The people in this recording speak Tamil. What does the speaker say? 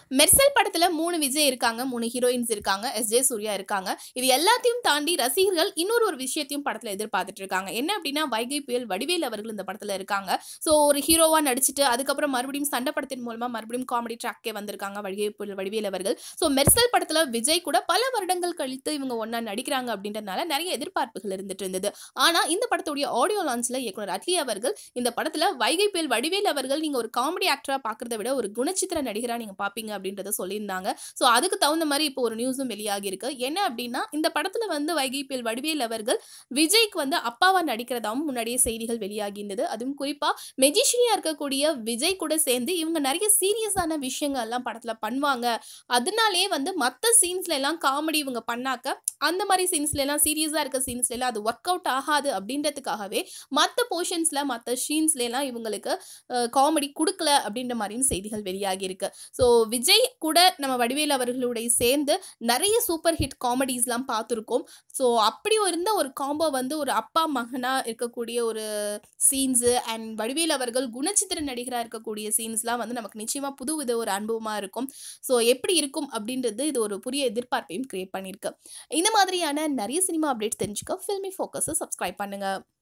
மெர்சல் படத்துல மூணு விஜய் இருக்காங்க மூணு ஹீரோயின்ஸ் இருக்காங்க எஸ் ஜே சூர்யா இருக்காங்க இது எல்லாத்தையும் தாண்டி ரசிகர்கள் இன்னொரு ஒரு விஷயத்தையும் படத்துல எதிர்பார்த்துட்டு இருக்காங்க என்ன அப்படின்னா வைகை புயல் வடிவேல் அவர்கள் இந்த படத்துல இருக்காங்க ஸோ ஒரு ஹீரோவா நடிச்சுட்டு அதுக்கப்புறம் மறுபடியும் சண்டை படத்தின் மூலமா மறுபடியும் காமெடி ட்ராக்கே வந்திருக்காங்க வைகை புயல் வடிவேல் அவர்கள் ஸோ மெர்சல் படத்துல விஜய் கூட பல வருடங்கள் கழித்து இவங்க ஒண்ணா நடிக்கிறாங்க அப்படின்றதுனால நிறைய எதிர்பார்ப்புகள் இருந்துட்டு இருந்தது ஆனா இந்த படத்துடைய ஆடியோ லான்ச்ல இயக்குனர் அட்லி அவர்கள் இந்த படத்துல வைகை புயல் வடிவேல் அவர்கள் நீங்க ஒரு காமெடி ஆக்டரா பாக்குறத விட ஒரு குணச்சித்திர நடிகரா நீங்க பாப்பீங்க அப்படின்றத சொல்லியிருந்தாங்க ஸோ அதுக்கு தகுந்த மாதிரி இப்போ ஒரு நியூஸும் வெளியாகி இருக்கு என்ன அப்படின்னா இந்த படத்துல வந்து வைகை புயல் வடிவேல் அவர்கள் விஜய்க்கு வந்து அப்பாவா நடிக்கிறதாவும் முன்னாடியே செய்திகள் வெளியாகி இருந்தது அதுவும் குறிப்பா மெஜிஷியனா இருக்கக்கூடிய விஜய் கூட சேர்ந்து இவங்க நிறைய சீரியஸான விஷயங்கள் எல்லாம் படத்துல பண்ணுவாங்க அதனாலேயே வந்து மற்ற சீன்ஸ்ல எல்லாம் காமெடி இவங்க பண்ணாக்க அந்த மாதிரி சீன்ஸ்ல எல்லாம் சீரியஸா இருக்க சீன்ஸ்ல எல்லாம் அது ஒர்க் அவுட் ஆகாது அப்படின்றதுக்காகவே மற்ற போர்ஷன்ஸ்ல மற்ற சீன்ஸ்ல எல்லாம் இவங்களுக்கு காமெடி கொடுக்கல அப்படின்ற மாதிரியும் செய்திகள் வெளியாகி இருக்கு ஸோ விஜய் கூட நம்ம வடிவேல் அவர்களுடைய சேர்ந்து நிறைய சூப்பர் ஹிட் காமெடிஸ்லாம் பார்த்துருக்கோம் ஸோ அப்படி இருந்த ஒரு காம்போ வந்து ஒரு அப்பா மகனாக இருக்கக்கூடிய ஒரு சீன்ஸு அண்ட் வடிவேல் அவர்கள் குணச்சித்திர நடிகராக இருக்கக்கூடிய சீன்ஸ்லாம் வந்து நமக்கு நிச்சயமாக புது வித ஒரு அனுபவமாக இருக்கும் ஸோ எப்படி இருக்கும் அப்படின்றது இது ஒரு புதிய எதிர்பார்ப்பையும் கிரியேட் பண்ணியிருக்கு இந்த மாதிரியான நிறைய சினிமா அப்டேட்ஸ் தெரிஞ்சுக்க ஃபில்மி ஃபோக்கஸை சப்ஸ்கிரைப் பண்ணுங்கள்